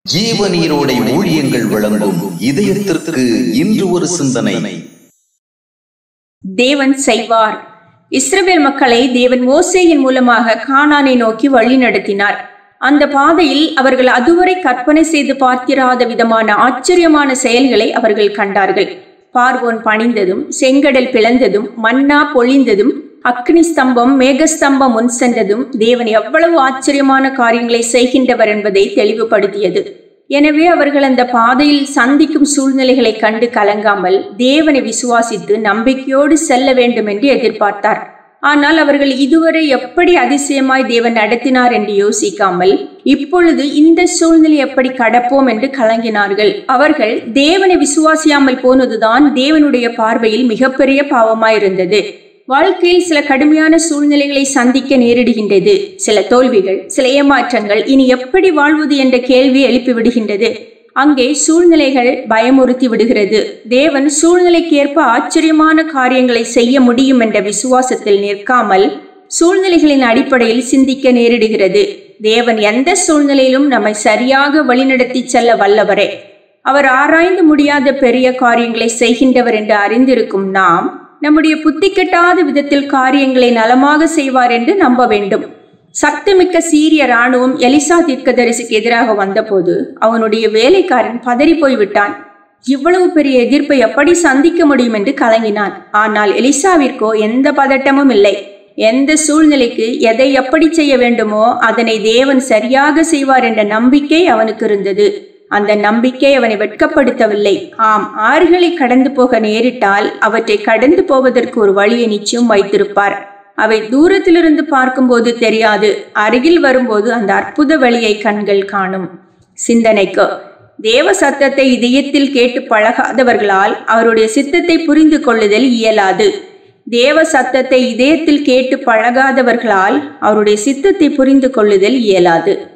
ஜீவநீரோடை ஊழியங்கள் வழங்கும் இதயத்திற்கு இன்று ஒரு சிந்தனை தேவன் செய்வார் இஸ்ரவேல் மக்களை தேவன் மோசேயின் மூலமாக கானானை நோக்கி வழி நடத்தினார் அந்த பாதையில் அவர்கள் அதுவரை கற்பனை செய்து பார்த்திராத விதமான ஆச்சரியமான செயல்களை அவர்கள் கண்டார்கள் பார்வோன் பணிந்ததும் செங்கடல் பிளந்ததும் மன்னா பொழிந்ததும் அக்னி ஸ்தம்பம் மேகஸ்தம்பம் முன் சென்றதும் தேவன் எவ்வளவு ஆச்சரியமான காரியங்களை செய்கின்றவர் என்பதை தெளிவுபடுத்தியது எனவே அவர்கள் அந்த பாதையில் சந்திக்கும் சூழ்நிலைகளை கண்டு கலங்காமல் தேவனை விசுவாசித்து நம்பிக்கையோடு செல்ல வேண்டும் என்று எதிர்பார்த்தார் ஆனால் அவர்கள் இதுவரை எப்படி அதிசயமாய் தேவன் நடத்தினார் என்று யோசிக்காமல் இப்பொழுது இந்த சூழ்நிலை எப்படி கடப்போம் என்று கலங்கினார்கள் அவர்கள் தேவனை விசுவாசியாமல் போனதுதான் தேவனுடைய பார்வையில் மிகப்பெரிய பாவமாயிருந்தது வாழ்க்கையில் சில கடுமையான சூழ்நிலைகளை சந்திக்க நேரிடுகின்றது சில தோல்விகள் சில ஏமாற்றங்கள் இனி எப்படி வாழ்வது என்ற கேள்வி எழுப்பிவிடுகின்றது அங்கே சூழ்நிலைகள் பயமுறுத்தி விடுகிறது தேவன் சூழ்நிலைக்கேற்ப ஆச்சரியமான காரியங்களை செய்ய முடியும் என்ற விசுவாசத்தில் நிற்காமல் சூழ்நிலைகளின் அடிப்படையில் சிந்திக்க நேரிடுகிறது தேவன் எந்த சூழ்நிலையிலும் நம்மை சரியாக வழிநடத்தி செல்ல வல்லவரே அவர் ஆராய்ந்து முடியாத பெரிய காரியங்களை செய்கின்றவர் என்று அறிந்திருக்கும் நாம் நம்முடைய புத்தி கெட்டாத விதத்தில் காரியங்களை நலமாக செய்வார் என்று நம்ப வேண்டும் சக்திமிக்க சீரிய ராணுவம் எலிசா தீர்க்கதரிசிக்கு எதிராக வந்தபோது அவனுடைய வேலைக்காரன் பதறி போய்விட்டான் இவ்வளவு பெரிய எதிர்ப்பை எப்படி சந்திக்க முடியும் என்று கலங்கினான் ஆனால் எலிசாவிற்கோ எந்த பதட்டமும் இல்லை எந்த சூழ்நிலைக்கு எதை எப்படி செய்ய வேண்டுமோ அதனை தேவன் சரியாக செய்வார் என்ற நம்பிக்கை அவனுக்கு இருந்தது அந்த நம்பிக்கை அவனை வெட்கப்படுத்தவில்லை ஆம் ஆறுகளை கடந்து போக நேரிட்டால் அவற்றை கடந்து போவதற்கு ஒரு வழியை நிச்சயம் வைத்திருப்பார் அவை தூரத்திலிருந்து பார்க்கும்போது தெரியாது அருகில் வரும்போது அந்த அற்புத வழியை கண்கள் காணும் சிந்தனைக்கு தேவ சத்தத்தை இதயத்தில் கேட்டு பழகாதவர்களால் அவருடைய சித்தத்தை புரிந்து கொள்ளுதல் இயலாது தேவ சத்தத்தை இதயத்தில் கேட்டு பழகாதவர்களால் அவருடைய சித்தத்தை புரிந்து கொள்ளுதல் இயலாது